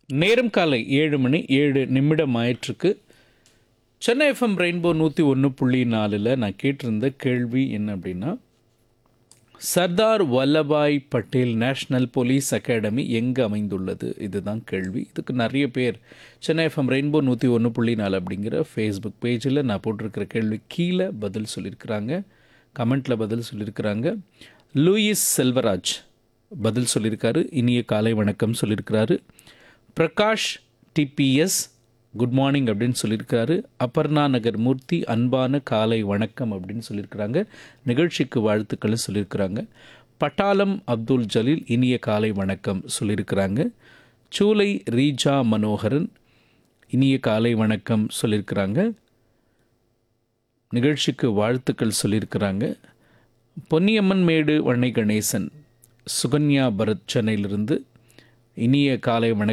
நேரம் காலை ஏழு மணி ஏழு நிமிடம் ஆயிற்றுக்கு சென்னை எஃப்எம் ரெயின்போ நூற்றி ஒன்று புள்ளி நாலில் நான் கேட்டிருந்த கேள்வி என்ன அப்படின்னா Sardar Vallabhbhai Patel national police academy எங்கே அமைந்துள்ளது இதுதான் கேள்வி இதுக்கு நிறைய பேர் சென்னை எஃப்எம் ரெயின்போ நூற்றி ஒன்று புள்ளி நாலு அப்படிங்கிற ஃபேஸ்புக் பேஜில் நான் போட்டிருக்கிற கேள்வி கீழே பதில் சொல்லியிருக்கிறாங்க கமெண்ட்டில் பதில் சொல்லியிருக்கிறாங்க லூயிஸ் செல்வராஜ் பதில் சொல்லியிருக்காரு இனிய காலை வணக்கம் சொல்லியிருக்கிறாரு பிரகாஷ் டிபிஎஸ் குட் மார்னிங் அப்படின்னு சொல்லியிருக்காரு அபர்ணா நகர் மூர்த்தி அன்பான காலை வணக்கம் அப்படின்னு சொல்லியிருக்கிறாங்க நிகழ்ச்சிக்கு வாழ்த்துக்களை சொல்லியிருக்கிறாங்க பட்டாளம் அப்துல் ஜலீல் இனிய காலை வணக்கம் சொல்லியிருக்கிறாங்க சூலை ரீஜா மனோகரன் இனிய காலை வணக்கம் சொல்லியிருக்கிறாங்க நிகழ்ச்சிக்கு வாழ்த்துக்கள் சொல்லியிருக்கிறாங்க பொன்னியம்மன் மேடு வண்ணை கணேசன் சுகன்யா பரத் சென்னையிலிருந்து இனிய காலை வணக்கம்